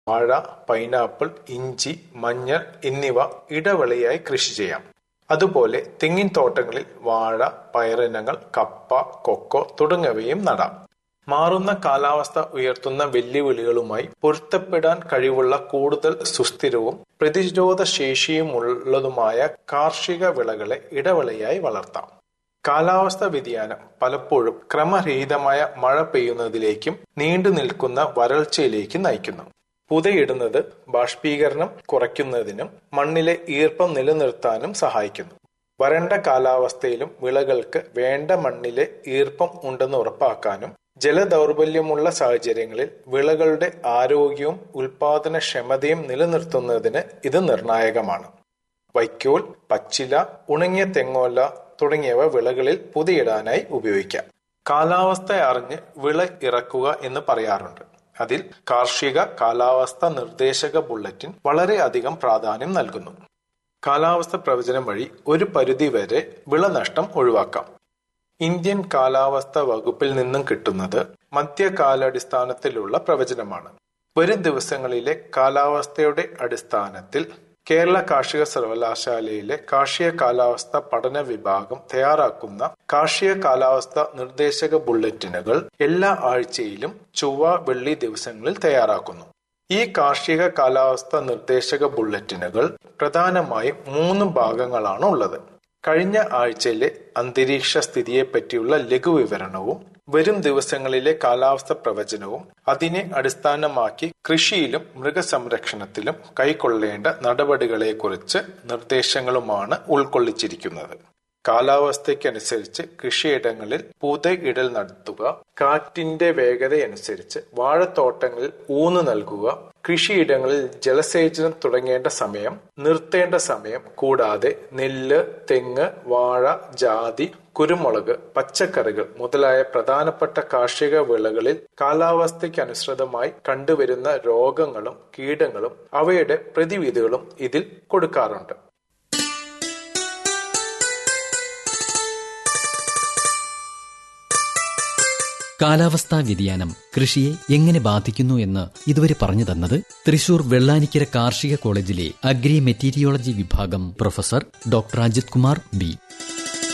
വാഴ പൈനാപ്പിൾ ഇഞ്ചി മഞ്ഞൾ എന്നിവ ഇടവിളയായി കൃഷി ചെയ്യാം അതുപോലെ തെങ്ങിൻ തോട്ടങ്ങളിൽ വാഴ പയറിനങ്ങൾ കപ്പ കൊക്കോ തുടങ്ങിയവയും നടാം മാറുന്ന കാലാവസ്ഥ ഉയർത്തുന്ന വെല്ലുവിളികളുമായി പൊരുത്തപ്പെടാൻ കഴിവുള്ള കൂടുതൽ സുസ്ഥിരവും പ്രതിരോധ ശേഷിയുമുള്ളതുമായ കാർഷിക വിളകളെ ഇടവിളയായി വളർത്താം കാലാവസ്ഥ വ്യതിയാനം പലപ്പോഴും ക്രമരഹിതമായ മഴ പെയ്യുന്നതിലേക്കും നീണ്ടു നിൽക്കുന്ന വരൾച്ചയിലേക്കും നയിക്കുന്നു പുതയിടുന്നത് ബാഷ്പീകരണം കുറയ്ക്കുന്നതിനും മണ്ണിലെ ഈർപ്പം നിലനിർത്താനും സഹായിക്കുന്നു വരണ്ട കാലാവസ്ഥയിലും വിളകൾക്ക് വേണ്ട മണ്ണിലെ ഈർപ്പം ഉണ്ടെന്ന് ഉറപ്പാക്കാനും ജലദൗർബല്യമുള്ള സാഹചര്യങ്ങളിൽ വിളകളുടെ ആരോഗ്യവും ഉൽപാദനക്ഷമതയും നിലനിർത്തുന്നതിന് ഇത് നിർണായകമാണ് വൈക്കോൽ പച്ചില ഉണങ്ങിയ തെങ്ങോല തുടങ്ങിയവ വിളകളിൽ പുതിയിടാനായി ഉപയോഗിക്കാം കാലാവസ്ഥ അറിഞ്ഞ് വിള ഇറക്കുക എന്ന് പറയാറുണ്ട് അതിൽ കാർഷിക കാലാവസ്ഥ നിർദ്ദേശക ബുള്ളറ്റിൻ വളരെയധികം പ്രാധാന്യം നൽകുന്നു കാലാവസ്ഥ പ്രവചനം വഴി ഒരു പരിധിവരെ വിളനഷ്ടം ഒഴിവാക്കാം ഇന്ത്യൻ കാലാവസ്ഥ വകുപ്പിൽ നിന്നും കിട്ടുന്നത് മധ്യകാലാടിസ്ഥാനത്തിലുള്ള പ്രവചനമാണ് വരും ദിവസങ്ങളിലെ കാലാവസ്ഥയുടെ അടിസ്ഥാനത്തിൽ കേരള കാർഷിക സർവകലാശാലയിലെ കാർഷിക കാലാവസ്ഥ പഠന വിഭാഗം തയ്യാറാക്കുന്ന കാർഷിക കാലാവസ്ഥ നിർദ്ദേശക ബുള്ളറ്റിനുകൾ എല്ലാ ആഴ്ചയിലും ചൊവ്വ വെള്ളി ദിവസങ്ങളിൽ തയ്യാറാക്കുന്നു ഈ കാർഷിക കാലാവസ്ഥ നിർദ്ദേശക ബുള്ളറ്റിനുകൾ പ്രധാനമായും മൂന്ന് ഭാഗങ്ങളാണ് ഉള്ളത് കഴിഞ്ഞ ആഴ്ചയിലെ അന്തരീക്ഷ സ്ഥിതിയെപ്പറ്റിയുള്ള ലഘുവിവരണവും വരും ദിവസങ്ങളിലെ കാലാവസ്ഥ പ്രവചനവും അതിനെ അടിസ്ഥാനമാക്കി കൃഷിയിലും മൃഗസംരക്ഷണത്തിലും കൈക്കൊള്ളേണ്ട നടപടികളെക്കുറിച്ച് നിർദ്ദേശങ്ങളുമാണ് ഉൾക്കൊള്ളിച്ചിരിക്കുന്നത് കാലാവസ്ഥയ്ക്കനുസരിച്ച് കൃഷിയിടങ്ങളിൽ പുതയിടൽ നടത്തുക കാറ്റിന്റെ വേഗതയനുസരിച്ച് വാഴത്തോട്ടങ്ങളിൽ ഊന്നു നൽകുക കൃഷിയിടങ്ങളിൽ ജലസേചനം തുടങ്ങേണ്ട സമയം നിർത്തേണ്ട സമയം കൂടാതെ നെല്ല് തെങ്ങ് വാഴ ജാതി കുരുമുളക് പച്ചക്കറികൾ മുതലായ പ്രധാനപ്പെട്ട കാർഷിക വിളകളിൽ കാലാവസ്ഥയ്ക്കനുസൃതമായി കണ്ടുവരുന്ന രോഗങ്ങളും കീടങ്ങളും അവയുടെ പ്രതിവിധികളും ഇതിൽ കൊടുക്കാറുണ്ട് കാലാവസ്ഥാ വ്യതിയാനം കൃഷിയെ എങ്ങനെ ബാധിക്കുന്നു എന്ന് ഇതുവരെ പറഞ്ഞു തന്നത് തൃശൂർ വെള്ളാനിക്കര കാർഷിക കോളേജിലെ അഗ്രി മെറ്റീരിയോളജി വിഭാഗം professor doctor Ajith Kumar B